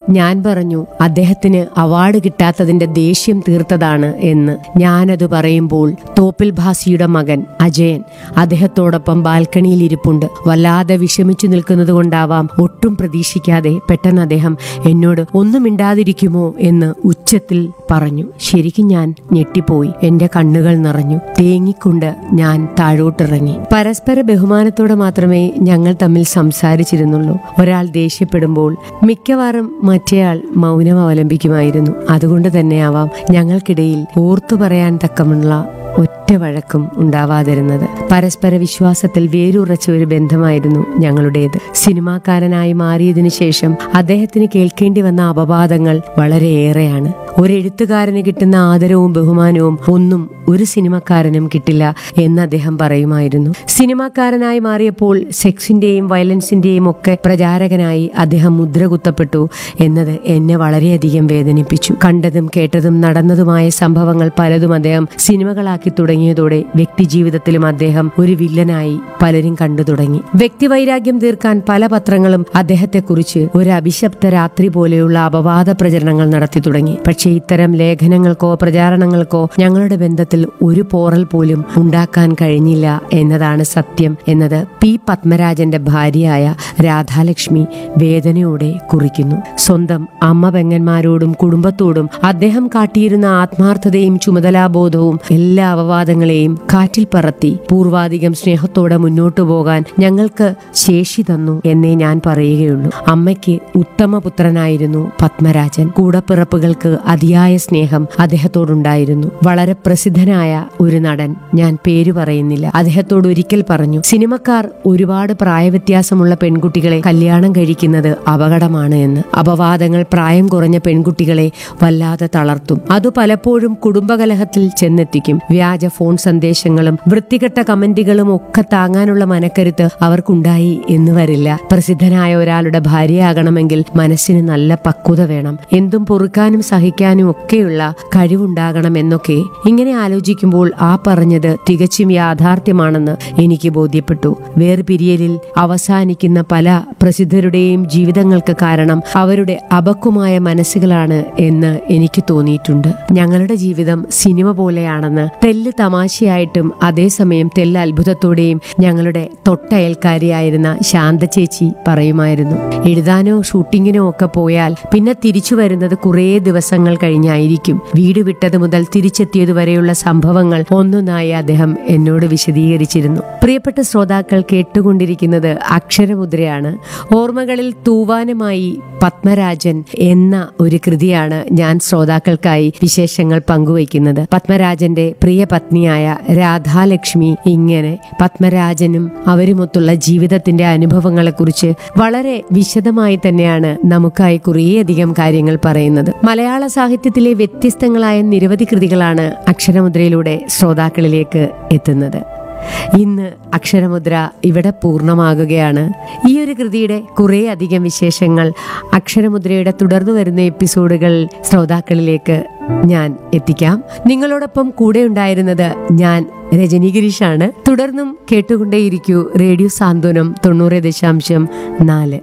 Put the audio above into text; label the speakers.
Speaker 1: ഞാൻ പറഞ്ഞു അദ്ദേഹത്തിന് അവാർഡ് കിട്ടാത്തതിന്റെ ദേഷ്യം തീർത്തതാണ് എന്ന് ഞാനത് പറയുമ്പോൾ തോപ്പിൽ ഭാസിയുടെ മകൻ അജയൻ അദ്ദേഹത്തോടൊപ്പം ബാൽക്കണിയിൽ ഇരിപ്പുണ്ട് വല്ലാതെ വിഷമിച്ചു നിൽക്കുന്നത് കൊണ്ടാവാം ഒട്ടും പ്രതീക്ഷിക്കാതെ പെട്ടെന്ന് അദ്ദേഹം എന്നോട് ഒന്നും മിണ്ടാതിരിക്കുമോ എന്ന് ഉച്ചത്തിൽ പറഞ്ഞു ശരിക്കും ഞാൻ ഞെട്ടിപ്പോയി എന്റെ കണ്ണുകൾ നിറഞ്ഞു തേങ്ങിക്കൊണ്ട് ഞാൻ താഴോട്ടിറങ്ങി പരസ്പര ബഹുമാനത്തോടെ മാത്രമേ ഞങ്ങൾ തമ്മിൽ സംസാരിച്ചിരുന്നുള്ളൂ ഒരാൾ ദേഷ്യപ്പെടുമ്പോൾ മിക്കവാറും മറ്റേയാൾ മൗനം അവലംബിക്കുമായിരുന്നു അതുകൊണ്ട് തന്നെയാവാം ഞങ്ങൾക്കിടയിൽ ഓർത്തു പറയാൻ തക്കമുള്ള ഒറ്റ വഴക്കും ഉണ്ടാവാതിരുന്നത് പരസ്പര വിശ്വാസത്തിൽ വേരുറച്ച ഒരു ബന്ധമായിരുന്നു ഞങ്ങളുടേത് സിനിമാക്കാരനായി മാറിയതിനു ശേഷം അദ്ദേഹത്തിന് കേൾക്കേണ്ടി വന്ന അപവാദങ്ങൾ വളരെയേറെയാണ് ഒരു എഴുത്തുകാരന് കിട്ടുന്ന ആദരവും ബഹുമാനവും ഒന്നും ഒരു സിനിമക്കാരനും കിട്ടില്ല എന്ന് അദ്ദേഹം പറയുമായിരുന്നു സിനിമാക്കാരനായി മാറിയപ്പോൾ സെക്സിന്റെയും വയലൻസിന്റെയും ഒക്കെ പ്രചാരകനായി അദ്ദേഹം മുദ്ര കുത്തപ്പെട്ടു എന്നത് എന്നെ വളരെയധികം വേദനിപ്പിച്ചു കണ്ടതും കേട്ടതും നടന്നതുമായ സംഭവങ്ങൾ പലതും അദ്ദേഹം സിനിമകളാക്കി തുടങ്ങിയതോടെ വ്യക്തിജീവിതത്തിലും അദ്ദേഹം ഒരു വില്ലനായി പലരും കണ്ടു തുടങ്ങി വ്യക്തിവൈരാഗ്യം തീർക്കാൻ പല പത്രങ്ങളും അദ്ദേഹത്തെക്കുറിച്ച് ഒരു അഭിശപ്ത രാത്രി പോലെയുള്ള അപവാദ പ്രചരണങ്ങൾ നടത്തി തുടങ്ങി പക്ഷേ ഇത്തരം ലേഖനങ്ങൾക്കോ പ്രചാരണങ്ങൾക്കോ ഞങ്ങളുടെ ബന്ധത്തിൽ ഒരു പോറൽ പോലും ഉണ്ടാക്കാൻ കഴിഞ്ഞില്ല എന്നതാണ് സത്യം എന്നത് പി പത്മരാജന്റെ ഭാര്യയായ രാധാലക്ഷ്മി വേദനയോടെ കുറിക്കുന്നു സ്വന്തം അമ്മ പെങ്ങന്മാരോടും കുടുംബത്തോടും അദ്ദേഹം കാട്ടിയിരുന്ന ആത്മാർത്ഥതയും ചുമതലാബോധവും എല്ലാ അപവാദങ്ങളെയും കാറ്റിൽ പറത്തി പൂർവാധികം സ്നേഹത്തോടെ മുന്നോട്ടു പോകാൻ ഞങ്ങൾക്ക് ശേഷി തന്നു എന്നേ ഞാൻ പറയുകയുള്ളൂ അമ്മയ്ക്ക് ഉത്തമ പുത്രനായിരുന്നു പത്മരാജൻ കൂടപ്പിറപ്പുകൾക്ക് അതിയായ സ്നേഹം അദ്ദേഹത്തോടുണ്ടായിരുന്നു വളരെ പ്രസിദ്ധനായ ഒരു നടൻ ഞാൻ പേര് പറയുന്നില്ല അദ്ദേഹത്തോട് ഒരിക്കൽ പറഞ്ഞു സിനിമക്കാർ ഒരുപാട് പ്രായവ്യത്യാസമുള്ള പെൺകുട്ടികളെ കല്യാണം കഴിക്കുന്നത് അപകടമാണ് എന്ന് അപവാദങ്ങൾ പ്രായം കുറഞ്ഞ പെൺകുട്ടികളെ വല്ലാതെ തളർത്തും അത് പലപ്പോഴും കുടുംബകലഹത്തിൽ ചെന്നെത്തിക്കും വ്യാജ ഫോൺ സന്ദേശങ്ങളും വൃത്തികെട്ട കമന്റുകളും ഒക്കെ താങ്ങാനുള്ള മനക്കരുത്ത് അവർക്കുണ്ടായി എന്ന് വരില്ല പ്രസിദ്ധനായ ഒരാളുടെ ഭാര്യയാകണമെങ്കിൽ മനസ്സിന് നല്ല പക്വത വേണം എന്തും പൊറുക്കാനും സഹിക്കാനും ഒക്കെയുള്ള കഴിവുണ്ടാകണം എന്നൊക്കെ ഇങ്ങനെ ആലോചിക്കുമ്പോൾ ആ പറഞ്ഞത് തികച്ചും യാഥാർത്ഥ്യമാണെന്ന് എനിക്ക് ബോധ്യപ്പെട്ടു വേർപിരിയലിൽ അവസാനിക്കുന്ന പല പ്രസിദ്ധരുടെയും ജീവിതങ്ങൾക്ക് കാരണം അവരുടെ അപക്വമായ മനസ്സുകളാണ് എന്ന് എനിക്ക് തോന്നിയിട്ടുണ്ട് ഞങ്ങളുടെ ജീവിതം സിനിമ പോലെയാണെന്ന് തെല്ല് തമാശയായിട്ടും അതേസമയം തെല്ല് അത്ഭുതത്തോടെയും ഞങ്ങളുടെ തൊട്ടയൽക്കാരിയായിരുന്ന ശാന്ത ചേച്ചി പറയുമായിരുന്നു എഴുതാനോ ഷൂട്ടിങ്ങിനോ ഒക്കെ പോയാൽ പിന്നെ തിരിച്ചു വരുന്നത് കുറേ ദിവസങ്ങൾ കഴിഞ്ഞായിരിക്കും വീട് വിട്ടത് മുതൽ തിരിച്ചെത്തിയത് വരെയുള്ള സംഭവങ്ങൾ ഒന്നൊന്നായി അദ്ദേഹം എന്നോട് വിശദീകരിച്ചിരുന്നു പ്രിയപ്പെട്ട ശ്രോതാക്കൾ കേട്ടുകൊണ്ടിരിക്കുന്നത് അക്ഷരമുദ്രയാണ് ഓർമ്മകളിൽ തൂവാനുമായി പത്മരാജൻ എന്ന ഒരു കൃതിയാണ് ഞാൻ ശ്രോതാക്കൾക്കായി വിശേഷങ്ങൾ പങ്കുവയ്ക്കുന്നത് പത്മരാജന്റെ പ്രിയ പത്നിയായ രാധാലക്ഷ്മി ഇങ്ങനെ പത്മരാജനും അവരുമൊത്തുള്ള ജീവിതത്തിന്റെ അനുഭവങ്ങളെക്കുറിച്ച് വളരെ വിശദമായി തന്നെയാണ് നമുക്കായി കുറേയധികം കാര്യങ്ങൾ പറയുന്നത് മലയാള സാഹിത്യത്തിലെ വ്യത്യസ്തങ്ങളായ നിരവധി കൃതികളാണ് അക്ഷരമുദ്രയിലൂടെ ശ്രോതാക്കളിലേക്ക് എത്തുന്നത് ഇന്ന് അക്ഷരമുദ്ര ഇവിടെ പൂർണ്ണമാകുകയാണ് ഈ ഒരു കൃതിയുടെ കുറേ അധികം വിശേഷങ്ങൾ അക്ഷരമുദ്രയുടെ തുടർന്നു വരുന്ന എപ്പിസോഡുകൾ ശ്രോതാക്കളിലേക്ക് ഞാൻ എത്തിക്കാം നിങ്ങളോടൊപ്പം കൂടെ ഉണ്ടായിരുന്നത് ഞാൻ രജനി ഗിരീഷാണ് തുടർന്നും കേട്ടുകൊണ്ടേയിരിക്കൂ റേഡിയോ സാന്ത്വനം തൊണ്ണൂറ് ദശാംശം നാല്